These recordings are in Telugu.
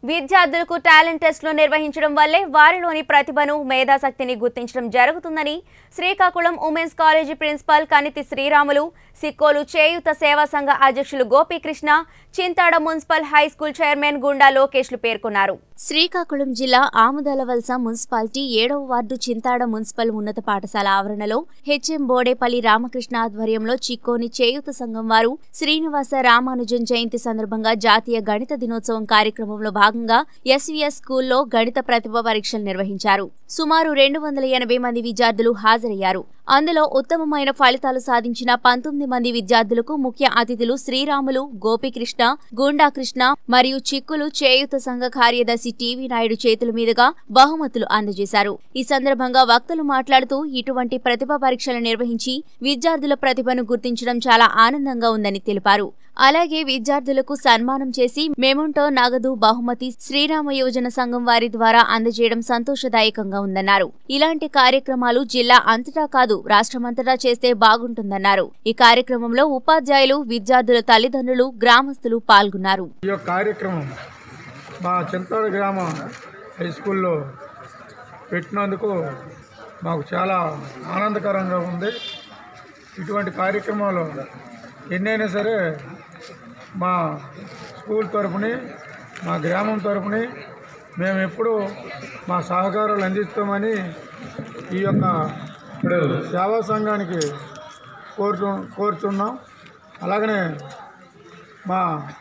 విద్యార్థులకు టాలెంట్ టెస్టులు నిర్వహించడం వల్లే వారిలోని ప్రతిభను మేధాశక్తిని గుర్తించడం జరుగుతుందని Srikakulam women's college principal Kaniti Sriramulu Sikkolu చేయుత సేవా సంఘ అధ్యక్షులు Gopikrishna Chintada municipal high school chairman Gunda లోకేష్లు పేర్కొన్నారు శ్రీకాకుళం జిల్లా ఆముదలవలస మున్సిపాలిటీ ఏడవ వార్డు చింతాడ మున్సిపల్ ఉన్నత పాఠశాల ఆవరణలో హెచ్ఎం బోడేపల్లి రామకృష్ణ ఆధ్వర్యంలో చిక్కోని చేయూత సంఘం వారు శ్రీనివాస రామానుజన్ జయంతి సందర్భంగా జాతీయ గణిత దినోత్సవం కార్యక్రమంలో భాగంగా ఎస్వీఎస్ స్కూల్లో గణిత ప్రతిభ పరీక్షలు నిర్వహించారు సుమారు రెండు వందల ఎనభై మంది విద్యార్థులు హాజరయ్యారు అందులో ఉత్తమమైన ఫలితాలు సాధించిన పంతొమ్మిది మంది విద్యార్థులకు ముఖ్య అతిథులు శ్రీరాములు గోపీకృష్ణ గూండాకృష్ణ మరియు చిక్కులు చేయూత సంఘ కార్యదర్శి టీవీ నాయుడు చేతుల మీదుగా బహుమతులు అందజేశారు ఈ సందర్భంగా వక్తలు మాట్లాడుతూ ఇటువంటి ప్రతిభ పరీక్షలు నిర్వహించి విద్యార్థుల ప్రతిభను గుర్తించడం చాలా ఆనందంగా ఉందని తెలిపారు అలాగే విద్యార్థులకు సన్మానం చేసి మెమోంటో నగదు బహుమతి శ్రీరామ యోజన సంఘం వారి ద్వారా అందజేయడం సంతోషదాయకంగా ఉందన్నారు ఇలాంటి కార్యక్రమాలు జిల్లా అంతటా కాదు రాష్ట్రమంతటా చేస్తే బాగుంటుందన్నారు ఈ కార్యక్రమంలో ఉపాధ్యాయులు విద్యార్థుల తల్లిదండ్రులు గ్రామస్తులు పాల్గొన్నారు ఈ యొక్క కార్యక్రమం మా చింతాడు గ్రామ హై స్కూల్లో పెట్టినందుకు మాకు చాలా ఆనందకరంగా ఉంది ఇటువంటి కార్యక్రమాలు ఎన్నైనా సరే మా స్కూల్ తరపుని మా గ్రామం తరపుని మేము ఎప్పుడూ మా సహకారాలు అందిస్తామని ఈ యొక్క సేవా సంఘానికి కోరుచు కోరుచున్నాం అలాగనే మా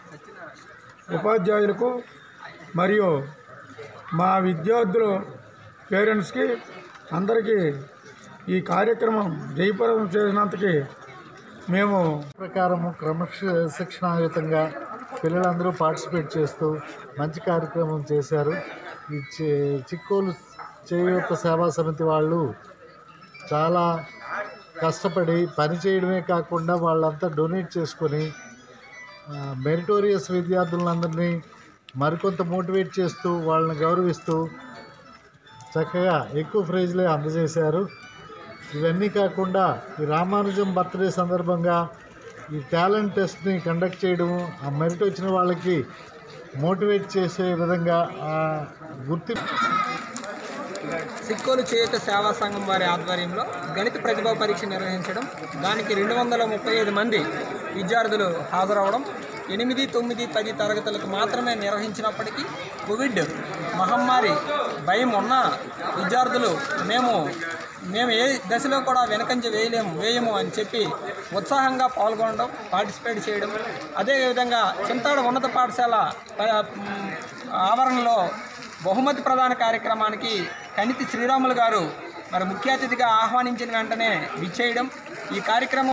ఉపాధ్యాయులకు మరియు మా విద్యార్థులు పేరెంట్స్కి అందరికీ ఈ కార్యక్రమం జయప్రదం చేసినందుకు మేము ప్రకారము క్రమశ శిక్షణాయుతంగా పిల్లలందరూ పార్టిసిపేట్ చేస్తూ మంచి కార్యక్రమం చేశారు ఈ చి- చిక్కోలు చేయూత సేవా సమితి వాళ్ళు చాలా కష్టపడి పని చేయడమే కాకుండా వాళ్ళంతా డొనేట్ చేసుకొని మెరిటోరియస్ విద్యార్థులందరినీ మరికొంత మోటివేట్ చేస్తూ వాళ్ళని గౌరవిస్తూ చక్కగా ఎక్కువ ప్రైజ్లే అందజేశారు ఇవన్నీ కాకుండా ఈ రామానుజం బర్త్డే సందర్భంగా ఈ టాలెంట్ టెస్ట్ని కండక్ట్ చేయడము ఆ మెరిట్ వచ్చిన వాళ్ళకి మోటివేట్ చేసే విధంగా ఆ గుర్తి సిక్కోలు చేయుత సేవా సంఘం వారి ఆధ్వర్యంలో గణిత ప్రతిభా పరీక్ష నిర్వహించడం దానికి రెండు వందల ముప్పై ఐదు మంది విద్యార్థులు హాజరవడం ఎనిమిది తొమ్మిది పది తరగతులకు మాత్రమే నిర్వహించినప్పటికీ కోవిడ్ మహమ్మారి భయం ఉన్న విద్యార్థులు మేము మేము ఏ దశలో కూడా వెనకంజ వేయలేము వేయము అని చెప్పి ఉత్సాహంగా పాల్గొనడం పార్టిసిపేట్ చేయడం అదేవిధంగా చింతాడ ఉన్నత పాఠశాల ప- మ్, ఆవరణలో బహుమతి ప్రదాన కార్యక్రమానికి కనితి శ్రీరాములు గారు మరి ముఖ్య అతిథిగా ఆహ్వానించిన వెంటనే విచ్చేయడం ఈ కార్యక్రమం